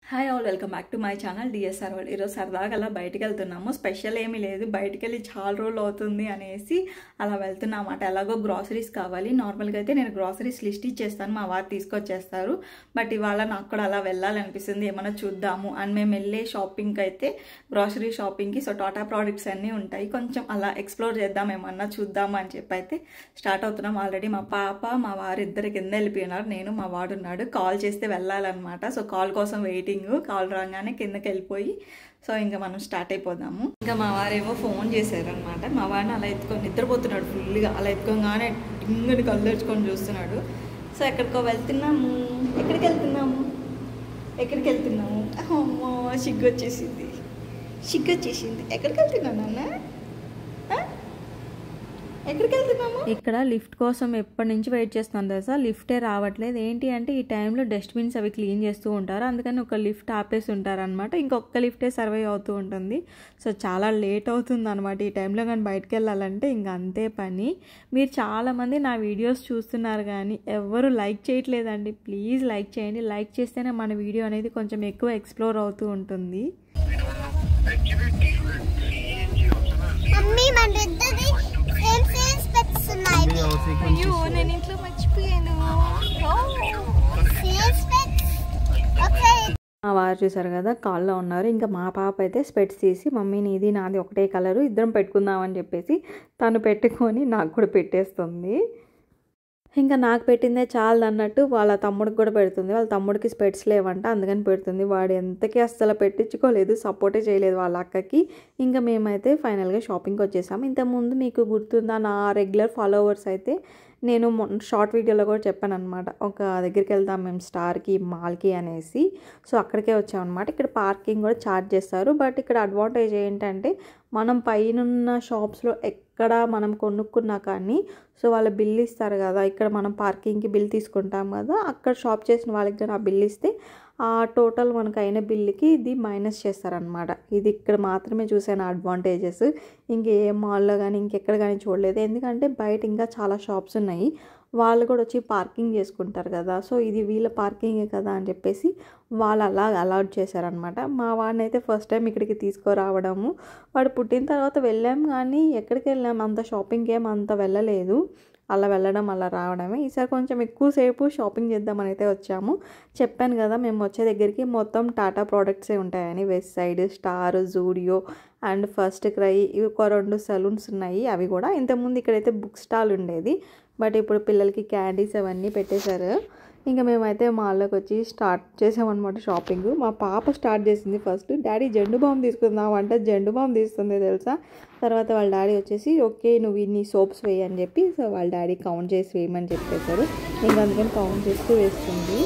Hi all welcome back to my channel DSR వాళ్ళు ఈరోజు సరదాగా అలా బయటికి వెళ్తున్నాము స్పెషల్ ఏమీ లేదు బయటికి వెళ్ళి చాలా రోజులు అవుతుంది అనేసి అలా వెళ్తున్నాం అన్నమాట ఎలాగో గ్రాసరీస్ కావాలి నార్మల్గా అయితే నేను గ్రాసరీస్ లిస్ట్ ఇచ్చేస్తాను మా వారు తీసుకొచ్చేస్తారు బట్ ఇవాళ నాకు కూడా అలా వెళ్ళాలనిపిస్తుంది ఏమైనా చూద్దాము అండ్ మేము వెళ్ళే షాపింగ్కి అయితే గ్రాసరీ షాపింగ్కి సో టాటా ప్రోడక్ట్స్ అన్నీ ఉంటాయి కొంచెం అలా ఎక్స్ప్లోర్ చేద్దాం ఏమన్నా చూద్దాము అని చెప్పి అయితే స్టార్ట్ అవుతున్నాం ఆల్రెడీ మా పాప మా వారు ఇద్దరు కింద వెళ్ళిపోయినారు నేను మా వాడు ఉన్నాడు కాల్ చేస్తే వెళ్ళాలన్నమాట సో కాల్ కోసం వెయిటింగ్ కాల్ రాగానే కిందకి వెళ్ళిపోయి సో ఇంకా మనం స్టార్ట్ అయిపోదాము ఇంకా మా వారేమో ఫోన్ చేశారనమాట మా వాడిని అలా ఎత్తుకొని నిద్రపోతున్నాడు ఫుల్గా అలా ఎత్తుకోగానే డింగని కళ్ళెచ్చుకొని చూస్తున్నాడు సో ఎక్కడికో వెళ్తున్నాము ఎక్కడికి వెళ్తున్నాము ఎక్కడికి వెళ్తున్నాము అమ్మో సిగ్గు వచ్చేసింది సిగ్గు వచ్చేసింది ఎక్కడికి వెళ్తున్నాను నాన్న ఆ? ఎక్కడికి వెళ్తున్నాము ఇక్కడ లిఫ్ట్ కోసం ఎప్పటి నుంచి వెయిట్ చేస్తున్నాను తెలుసా లిఫ్టే రావట్లేదు ఏంటి అంటే ఈ టైంలో డస్ట్బిన్స్ అవి క్లీన్ చేస్తూ ఉంటారు అందుకని ఒక లిఫ్ట్ ఆపేసి ఉంటారు అనమాట ఇంకొక లిఫ్టే సర్వే అవుతూ ఉంటుంది సో చాలా లేట్ అవుతుంది అనమాట ఈ టైంలో కానీ బయటకు వెళ్ళాలంటే ఇంకా అంతే పని మీరు చాలామంది నా వీడియోస్ చూస్తున్నారు కానీ ఎవరు లైక్ చేయట్లేదండి ప్లీజ్ లైక్ చేయండి లైక్ చేస్తేనే మన వీడియో అనేది కొంచెం ఎక్కువ ఎక్స్ప్లోర్ అవుతూ ఉంటుంది మమ్మీ మన ఇద్దరి సేమ్ సేమ్ స్పెక్స్ ఉన్నాయి అయ్యో నేను ఇంట్లో మర్చిపోయాను సేమ్ స్పెక్స్ ఒకసారి మా వారు చూసారు కదా కాల్లో ఉన్నారు ఇంకా మా పాప అయితే స్పెట్స్ తీసి మమ్మీ నీది నాది ఒకటే కలరు ఇద్దరం పెట్టుకుందామని చెప్పేసి తను పెట్టుకొని నాకు కూడా పెట్టేస్తుంది ఇంకా నాకు పెట్టిందే చాలు అన్నట్టు వాళ్ళ తమ్ముడికి కూడా పెడుతుంది వాళ్ళ తమ్ముడికి స్పెట్స్ లేవంట అందుకని పెడుతుంది వాడు ఎంతకీ అస్సలు పెట్టించుకోలేదు సపోర్టే చేయలేదు వాళ్ళ అక్కకి ఇంకా మేమైతే ఫైనల్గా షాపింగ్కి వచ్చేసాము ఇంతకుముందు మీకు గుర్తుందా నా రెగ్యులర్ ఫాలోవర్స్ అయితే నేను మొన్న షార్ట్ వీడియోలో కూడా చెప్పాను అనమాట ఒక దగ్గరికి వెళ్దాం మేము స్టార్కి మాల్కి అనేసి సో అక్కడికే వచ్చామన్నమాట ఇక్కడ పార్కింగ్ కూడా ఛార్జ్ చేస్తారు బట్ ఇక్కడ అడ్వాంటేజ్ ఏంటంటే మనం పైనున్న షాప్స్లో ఎక్కడ మనం కొనుక్కున్నా కానీ సో వాళ్ళ బిల్ ఇస్తారు కదా ఇక్కడ మనం పార్కింగ్కి బిల్ తీసుకుంటాం కదా అక్కడ షాప్ చేసిన వాళ్ళకి కానీ ఆ బిల్ ఇస్తే ఆ టోటల్ మనకు అయిన బిల్లుకి ఇది మైనస్ చేస్తారనమాట ఇది ఇక్కడ మాత్రమే చూసాను అడ్వాంటేజెస్ ఇంకే మాల్లో కానీ ఇంకెక్కడ కానీ చూడలేదు ఎందుకంటే బయట ఇంకా చాలా షాప్స్ ఉన్నాయి వాళ్ళు కూడా వచ్చి పార్కింగ్ చేసుకుంటారు కదా సో ఇది వీళ్ళ పార్కింగే కదా అని చెప్పేసి వాళ్ళు అలా అలౌట్ చేశారనమాట మా వాడిని అయితే ఫస్ట్ టైం ఇక్కడికి తీసుకురావడము వాడు పుట్టిన తర్వాత వెళ్ళాం కానీ ఎక్కడికి వెళ్ళాం అంత షాపింగ్కి ఏం అంత వెళ్ళలేదు అలా వెళ్ళడం అలా రావడమే ఈసారి కొంచెం ఎక్కువసేపు షాపింగ్ చేద్దామని అయితే వచ్చాము చెప్పాను కదా మేము వచ్చే దగ్గరికి మొత్తం టాటా ప్రోడక్ట్సే ఉంటాయని Westside Star Zudio and FirstCry ఇవి ఒక రెండు సలూన్స్ ఉన్నాయి అవి కూడా ఇంతకుముందు ఇక్కడైతే బుక్ స్టాల్ ఉండేది బట్ ఇప్పుడు పిల్లలకి క్యాండీస్ అవన్నీ పెట్టేశారు ఇంకా మేమైతే మాల్లోకి వచ్చి స్టార్ట్ చేసామన్నమాట షాపింగ్ మా పాప స్టార్ట్ చేసింది ఫస్ట్ డాడీ జెండు బామ్ తీసుకుందాం అంటే జెండు బామ్ తీస్తుంది తెలుసా తర్వాత వాళ్ళ డాడీ వచ్చేసి ఓకే నువ్వు ఇన్ని సోప్స్ వేయి అని చెప్పి సో వాళ్ళ డాడీ కౌంట్ చేసి వేయమని చెప్పేశారు ఇంకా అందుకని కౌంట్ చేస్తూ వేస్తుంది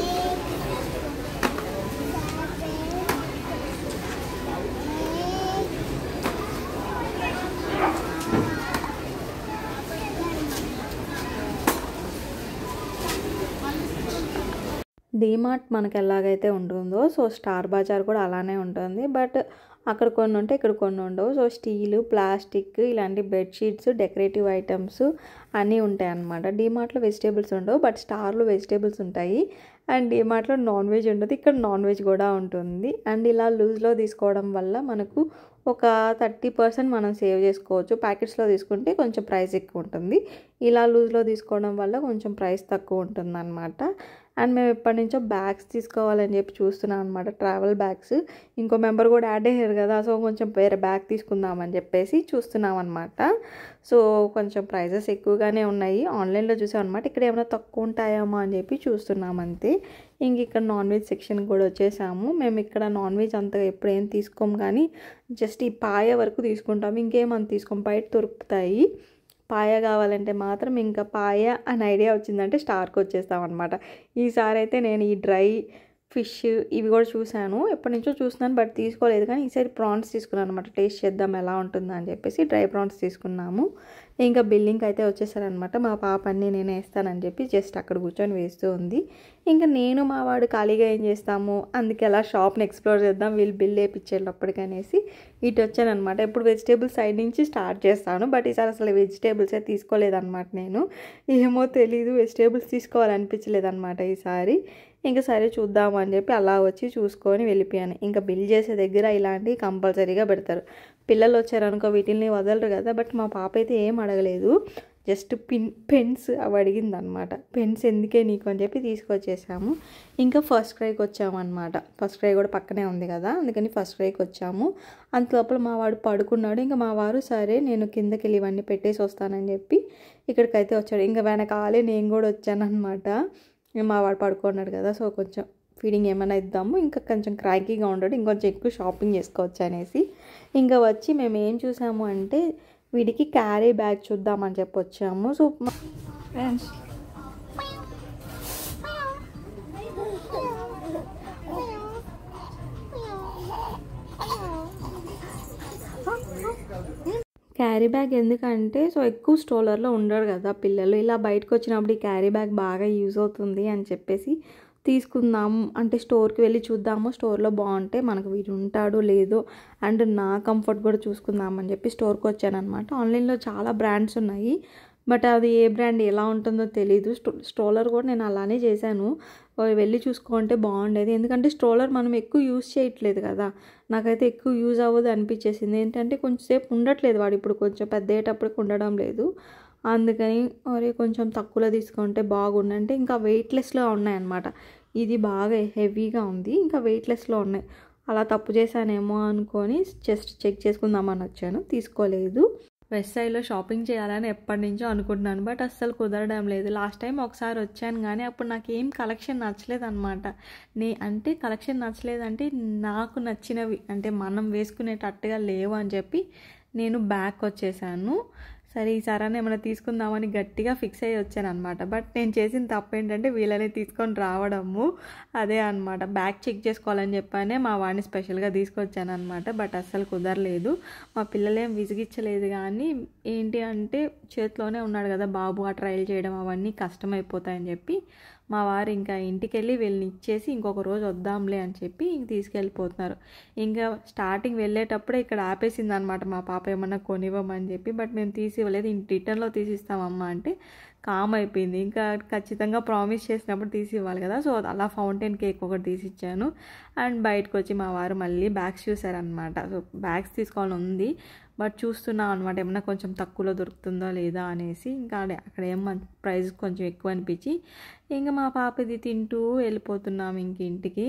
డీమార్ట్ మనకి ఎలాగైతే ఉంటుందో సో స్టార్ బజార్ కూడా అలానే ఉంటుంది బట్ అక్కడ కొన్ని ఉంటే ఇక్కడ కొన్ని ఉండవు సో స్టీలు ప్లాస్టిక్ ఇలాంటి బెడ్షీట్స్ డెకరేటివ్ ఐటమ్స్ అన్నీ ఉంటాయి అన్నమాట డీమార్ట్లో వెజిటేబుల్స్ ఉండవు బట్ స్టార్లో వెజిటేబుల్స్ ఉంటాయి అండ్ డీమార్ట్లో నాన్ వెజ్ ఉండదు ఇక్కడ నాన్ వెజ్ కూడా ఉంటుంది అండ్ ఇలా లూజ్లో తీసుకోవడం వల్ల మనకు ఒక థర్టీ పర్సెంట్ మనం సేవ్ చేసుకోవచ్చు ప్యాకెట్స్లో తీసుకుంటే కొంచెం ప్రైస్ ఎక్కువ ఉంటుంది ఇలా లూజ్లో తీసుకోవడం వల్ల కొంచెం ప్రైస్ తక్కువ ఉంటుంది అనమాట అండ్ మేము ఎప్పటి నుంచో బ్యాగ్స్ తీసుకోవాలని చెప్పి చూస్తున్నాం అనమాట ట్రావెల్ బ్యాగ్స్ ఇంకో మెంబర్ కూడా యాడ్ అయ్యారు కదా సో కొంచెం వేరే బ్యాగ్ తీసుకుందామని చెప్పేసి చూస్తున్నాం అనమాట సో కొంచెం ప్రైజెస్ ఎక్కువగానే ఉన్నాయి ఆన్లైన్లో చూసాం అనమాట ఇక్కడ ఏమైనా తక్కువ ఉంటాయేమో అని చెప్పి చూస్తున్నాం అంతే ఇంక ఇక్కడ నాన్ వెజ్ సెక్షన్ కూడా వచ్చేసాము మేము ఇక్కడ నాన్ వెజ్ అంతగా ఎప్పుడు ఏం తీసుకోము కానీ జస్ట్ ఈ పాయ వరకు తీసుకుంటాము ఇంకేమంత తీసుకోం బయట దొరుకుతాయి పాయ కావాలంటే మాత్రం ఇంకా పాయ అని ఐడియా వచ్చిందంటే స్టార్కి వచ్చేస్తాం అనమాట ఈసారి అయితే నేను ఈ డ్రై ఫిష్ ఇవి కూడా చూశాను ఎప్పటి నుంచో చూస్తున్నాను బట్ తీసుకోలేదు కానీ ఈసారి ప్రాన్స్ తీసుకున్నాను అనమాట టేస్ట్ చేద్దాం ఎలా ఉంటుందా అని చెప్పేసి డ్రై ప్రాన్స్ తీసుకున్నాము ఇంకా బిల్లింగ్ అయితే వచ్చేసారనమాట మా పాప అన్నీ నేను వేస్తానని చెప్పి జస్ట్ అక్కడ కూర్చొని వేస్తూ ఉంది ఇంకా నేను మా వాడు ఖాళీగా ఏం చేస్తాము అందుకే అలా షాప్ని ఎక్స్ప్లోర్ చేద్దాం వీళ్ళు బిల్ వేయించేటప్పటికనేసి ఇటు వచ్చానమాట ఇప్పుడు వెజిటేబుల్స్ సైడ్ నుంచి స్టార్ట్ చేస్తాను బట్ ఈసారి అసలు వెజిటేబుల్సే తీసుకోలేదన్నమాట నేను ఏమో తెలీదు వెజిటేబుల్స్ తీసుకోవాలనిపించలేదన్నమాట ఈసారి ఇంకా సరే చూద్దాం అని చెప్పి అలా వచ్చి చూసుకొని వెళ్ళిపోయాను ఇంకా బిల్ చేసే దగ్గర ఇలాంటివి కంపల్సరీగా పెడతారు పిల్లలు వచ్చారనుకో వీటిని వదలరు కదా బట్ మా పాప అయితే ఏం అడగలేదు జస్ట్ పిన్ పెన్స్ అవి అడిగింది అనమాట పెన్స్ ఎందుకే నీకు అని చెప్పి తీసుకొచ్చేసాము ఇంకా ఫస్ట్ క్రైకి వచ్చామన్నమాట ఫస్ట్ క్రై కూడా పక్కనే ఉంది కదా అందుకని ఫస్ట్ క్రైకి వచ్చాము అంత లోపల మా వాడు పడుకున్నాడు ఇంకా మా వారు సరే నేను కిందకి వెళ్ళి ఇవన్నీ పెట్టేసి వస్తానని చెప్పి ఇక్కడికైతే వచ్చాడు ఇంకా వెనకాలే నేను కూడా వచ్చాను అనమాట మా వాడు పడుకున్నాడు కదా సో కొంచెం ఫీడింగ్ ఏమైనా ఇద్దాము ఇంకా కొంచెం క్రాకీగా ఉండడు ఇంకొంచెం ఎక్కువ షాపింగ్ చేసుకోవచ్చు అనేసి ఇంకా వచ్చి మేము ఏం చూసాము అంటే వీడికి క్యారీ బ్యాగ్ చూద్దామని చెప్పి వచ్చాము సో ఫ్రెండ్స్ క్యారీ బ్యాగ్ ఎందుకంటే సో ఎక్కువ స్టోలర్లో ఉండరు కదా పిల్లలు ఇలా బయటకు వచ్చినప్పుడు ఈ క్యారీ బ్యాగ్ బాగా యూజ్ అవుతుంది అని చెప్పేసి తీసుకుందాం అంటే స్టోర్కి వెళ్ళి చూద్దాము స్టోర్లో బాగుంటే మనకు వీడు ఉంటాడు లేదో అండ్ నా కంఫర్ట్ కూడా చూసుకుందాం అని చెప్పి స్టోర్కి వచ్చానమాట ఆన్లైన్లో చాలా బ్రాండ్స్ ఉన్నాయి బట్ అది ఏ బ్రాండ్ ఎలా ఉంటుందో తెలీదు స్టో స్ట్రోలర్ కూడా నేను అలానే చేశాను వెళ్ళి చూసుకుంటే బాగుండేది ఎందుకంటే స్ట్రోలర్ మనం ఎక్కువ యూజ్ చేయట్లేదు కదా నాకైతే ఎక్కువ యూజ్ అవ్వదు అనిపించేసింది ఏంటంటే కొంచెంసేపు ఉండట్లేదు వాడు ఇప్పుడు కొంచెం పెద్ద అయ్యేటప్పటికి ఉండడం లేదు అందుకని మరి కొంచెం తక్కువలో తీసుకుంటే బాగుండంటే ఇంకా వెయిట్లెస్లో ఉన్నాయన్నమాట ఇది బాగా హెవీగా ఉంది ఇంకా వెయిట్లెస్లో ఉన్నాయి అలా తప్పు చేశానేమో అనుకొని జస్ట్ చెక్ చేసుకుందామని వచ్చాను తీసుకోలేదు వెస్ట్ సైడ్లో షాపింగ్ చేయాలని ఎప్పటి నుంచో అనుకుంటున్నాను బట్ అస్సలు కుదరడం లేదు లాస్ట్ టైం ఒకసారి వచ్చాను కానీ అప్పుడు నాకు ఏం కలెక్షన్ నచ్చలేదు అనమాట నే అంటే కలెక్షన్ నచ్చలేదంటే నాకు నచ్చినవి అంటే మనం వేసుకునేటట్టుగా లేవు అని చెప్పి నేను బ్యాక్ వచ్చేసాను సరే ఈసారి ఏమైనా తీసుకుందామని గట్టిగా ఫిక్స్ అయ్యి వచ్చాను అనమాట బట్ నేను చేసిన తప్పు ఏంటంటే వీళ్ళని తీసుకొని రావడము అదే అనమాట బ్యాగ్ చెక్ చేసుకోవాలని చెప్పానే మా వాడిని స్పెషల్గా తీసుకొచ్చాను అనమాట బట్ అస్సలు కుదరలేదు మా పిల్లలేం విసిగించలేదు కానీ ఏంటి అంటే చేతిలోనే ఉన్నాడు కదా బాబు ఆ ట్రయల్ చేయడం అవన్నీ కష్టమైపోతాయని చెప్పి మా వారు ఇంకా ఇంటికి వెళ్ళి వీళ్ళని ఇచ్చేసి ఇంకొక రోజు వద్దాంలే అని చెప్పి ఇంక తీసుకెళ్ళిపోతున్నారు ఇంకా స్టార్టింగ్ వెళ్ళేటప్పుడే ఇక్కడ ఆపేసింది అనమాట మా పాప ఏమన్నా కొనివ్వమని చెప్పి బట్ మేము తీసి ఇవ్వలేదు ఇంక రిటర్న్లో తీసిస్తామమ్మా అంటే కామ్ అయిపోయింది ఇంకా ఖచ్చితంగా ప్రామిస్ చేసినప్పుడు తీసి ఇవ్వాలి కదా సో అలా ఫౌంటైన్ కేక్ ఒకటి తీసి ఇచ్చాను అండ్ బయటకు వచ్చి మా వారు మళ్ళీ బ్యాగ్స్ చూసారనమాట సో బ్యాగ్స్ తీసుకోవాలని ఉంది బట్ చూస్తున్నాం అనమాట ఏమన్నా కొంచెం తక్కువలో దొరుకుతుందో లేదా అనేసి ఇంకా అక్కడ ఏం ప్రైస్ కొంచెం ఎక్కువ అనిపించి ఇంకా మా పాప ఇది తింటూ వెళ్ళిపోతున్నాం ఇంక ఇంటికి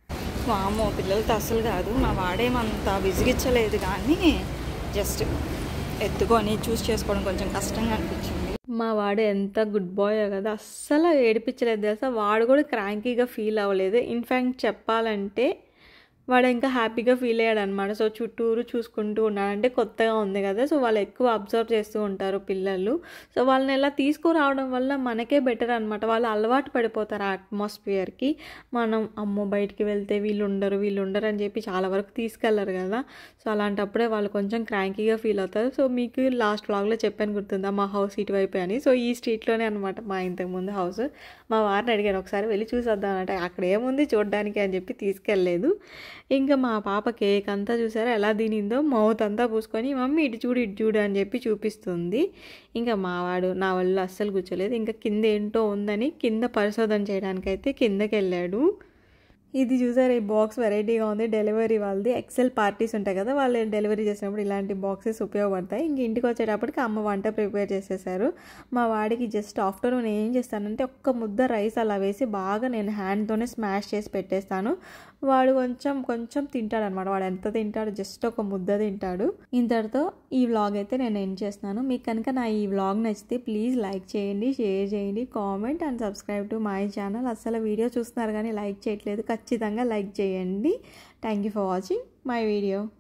వామో పిల్లలతో అస్సలు కాదు మా వాడేమంత విసిగించలేదు కానీ జస్ట్ ఎత్తుకొని చూస్ చేసుకోవడం కొంచెం కష్టంగా అనిపించింది మా వాడు ఎంత గుడ్ బాయ్ కదా అస్సలు ఏడిపించలేదు తెలుసా వాడు కూడా క్రాంకీగా ఫీల్ అవ్వలేదు ఇన్ఫ్యాక్ట్ చెప్పాలంటే వాడు ఇంకా హ్యాపీగా ఫీల్ అయ్యాడు అనమాట సో చుట్టూరు చూసుకుంటూ ఉన్నాడు అంటే కొత్తగా ఉంది కదా సో వాళ్ళు ఎక్కువ అబ్జర్వ్ చేస్తూ ఉంటారు పిల్లలు సో వాళ్ళని ఎలా తీసుకురావడం వల్ల మనకే బెటర్ అనమాట వాళ్ళు అలవాటు పడిపోతారు ఆ అట్మాస్ఫియర్కి మనం అమ్మో బయటికి వెళ్తే వీళ్ళు ఉండరు వీళ్ళు ఉండరు అని చెప్పి చాలా వరకు తీసుకెళ్లరు కదా సో అలాంటప్పుడే వాళ్ళు కొంచెం క్రాంకీగా ఫీల్ అవుతారు సో మీకు లాస్ట్ వ్లాగ్లో చెప్పాను గుర్తుందా మా హౌస్ ఇటువైపు అని సో ఈ స్ట్రీట్లోనే అనమాట మా ఇంతకుముందు హౌస్ మా వారిని అడిగాను ఒకసారి వెళ్ళి చూసొద్దాం అంటే అక్కడ ఏముంది చూడడానికి అని చెప్పి తీసుకెళ్ళలేదు ఇంకా మా పాప కేక్ అంతా చూసారా ఎలా తినిందో మౌత్ అంతా పూసుకొని మమ్మీ ఇటు చూడు ఇటు చూడు అని చెప్పి చూపిస్తుంది ఇంకా మావాడు నా వల్ల అస్సలు కూర్చోలేదు ఇంకా కింద ఏంటో ఉందని కింద పరిశోధన చేయడానికైతే కిందకి వెళ్ళాడు ఇది చూసారు ఈ బాక్స్ వెరైటీగా ఉంది డెలివరీ వాళ్ళది ఎక్సెల్ పార్టీస్ ఉంటాయి కదా వాళ్ళు డెలివరీ చేసినప్పుడు ఇలాంటి బాక్సెస్ ఉపయోగపడతాయి ఇంక ఇంటికి వచ్చేటప్పటికి అమ్మ వంట ప్రిపేర్ చేసేసారు మా వాడికి జస్ట్ ఆఫ్టర్నూన్ ఏం చేస్తానంటే ఒక్క ముద్ద రైస్ అలా వేసి బాగా నేను హ్యాండ్తోనే స్మాష్ చేసి పెట్టేస్తాను వాడు కొంచెం కొంచెం తింటాడు అనమాట వాడు ఎంత తింటాడు జస్ట్ ఒక ముద్ద తింటాడు ఇంతటితో ఈ వ్లాగ్ అయితే నేను ఎండ్ చేస్తున్నాను మీకు కనుక నా ఈ వ్లాగ్ నచ్చితే ప్లీజ్ లైక్ చేయండి షేర్ చేయండి comment and subscribe to my channel అసలు వీడియో చూస్తున్నారు కానీ లైక్ చేయట్లేదు ఖచ్చితంగా లైక్ చేయండి thank you for watching my video